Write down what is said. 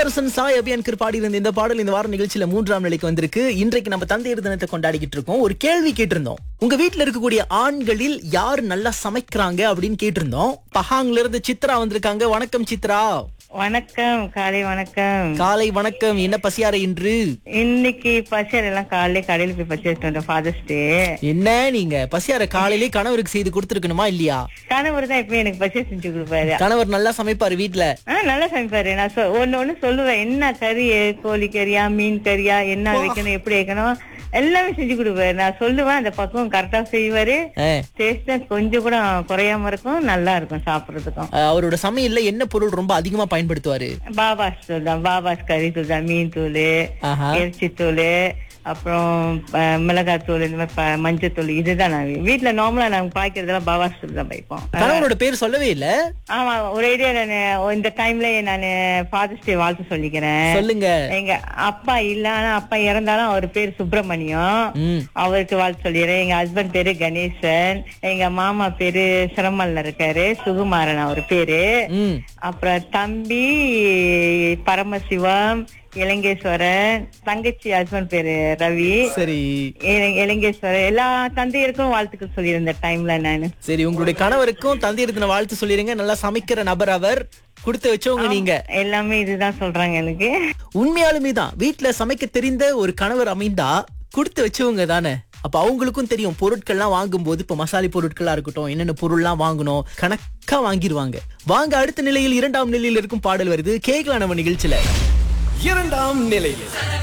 சிலம்பரசன் சாய் அபியான்கர் பாடியிருந்த இந்த பாடல் இந்த வார நிகழ்ச்சியில மூன்றாம் நிலைக்கு வந்திருக்கு இன்றைக்கு நம்ம தந்தையர் தினத்தை கொண்டாடிக்கிட்டு இருக்கோம் ஒரு கேள்வி கேட்டிருந்தோம் உங்க வீட்ல இருக்கக்கூடிய ஆண்களில் யார் நல்லா சமைக்கிறாங்க அப்படின்னு கேட்டிருந்தோம் பஹாங்ல இருந்து சித்ரா வந்திருக்காங்க வணக்கம் சித்ரா வணக்கம் காலை வணக்கம் காலை வணக்கம் என்ன பசியார இன்று இன்னைக்கு பச்சர் எல்லாம் காலையில கடையில போய் பச்சரிட்டு வந்தோம் ஃபாதர்ஸ் டே என்ன நீங்க பசியார காலையிலே கணவருக்கு செய்து கொடுத்துருக்கணுமா இல்லையா கணவர் தான் எப்பயும் எனக்கு பச்சை செஞ்சு கொடுப்பாரு கணவர் நல்லா சமைப்பாரு வீட்ல ஆ நல்லா சமைப்பாரு நான் சொ- ஒண்ணு ஒண்ணு சொல்லுவேன் என்ன கறி கோழி கறியா மீன் கறியா என்ன வைக்கணும் எப்படி வைக்கணும் எல்லாமே செஞ்சு கொடுப்பாரு நான் சொல்லுவேன் அந்த பக்குவம் கரெக்டா செய்வாரு ஆ, டேஸ்ட் கொஞ்சம் கூட குறையாம இருக்கும் நல்லா இருக்கும் சாப்பிடுறதுக்கும் அவரோட சமையல்ல என்ன பொருள் ரொம்ப அதிகமா பயன்படுத்துவாரு பாபாஸ் தூள் தான் பாபாஸ் கறி தூள் தான் மீன் தூள் ஆஹா இறைச்சி தூள் அப்புறம் அஹ், மிளகாய் தூள் இந்த மாதிரி ப- மஞ்சள் தூள் இதுதான் நான் வீட்டுல நார்மலா நாங்க பாய்க்கிறதெல்லாம் பாபாஸ் தூள் தான் வைப்போம் கணவரோட பேர் சொல்லவே இல்ல ஆமா ஒரு ஐடியா நான் இந்த டைம்ல நான் ஃபாதர்ஸ் டே வாழ்த்து சொல்லிக்கிறேன் சொல்லுங்க எங்க அப்பா இல்ல ஆனா அப்பா இறந்தாலும் அவர் பேர் சுப்பிரமணியம் ம் அவருக்கு வாழ்த்து சொல்லிடுறேன் எங்க ஹஸ்பண்ட் பேரு கணேசன் எங்க மாமா பேரு சிரமல்ல இருக்காரு சுகுமாரன் அவர் பேரு ம் அப்புறம் தம்பி பரமசிவம் இலங்கேஸ்வரன் தங்கச்சி ஹஸ்பண்ட் பேரு ரவி சரி இல- இலங்கேஸ்வரன் எல்லா தந்தையருக்கும் வாழ்த்துக்கள் சொல்லியிருந்த டைம்ல நானு சரி உங்களுடைய கணவருக்கும் தந்தையர் தின வாழ்த்து சொல்லிருங்க நல்லா சமைக்கிற நபர் அவர் கொடுத்து வச்சவங்க நீங்க எல்லாமே இதுதான் சொல்றாங்க எனக்கு உண்மையாலுமே தான் வீட்ல சமைக்க தெரிந்த ஒரு கணவர் அமைந்தா கொடுத்து வச்சவங்க தானே அப்ப அவங்களுக்கும் தெரியும் பொருட்கள்லாம் வாங்கும்போது இப்ப மசாலா பொருட்களா இருக்கட்டும் என்னென்ன பொருள்லாம் வாங்கணும் கணக்கா வாங்கிருவாங்க வாங்க அடுத்த நிலையில் இரண்டாம் நிலையில் இருக்கும் பாடல் வருது கேட்கலாம் நம்ம நிகழ்ச்சியில இரண்டாம் நிலையில்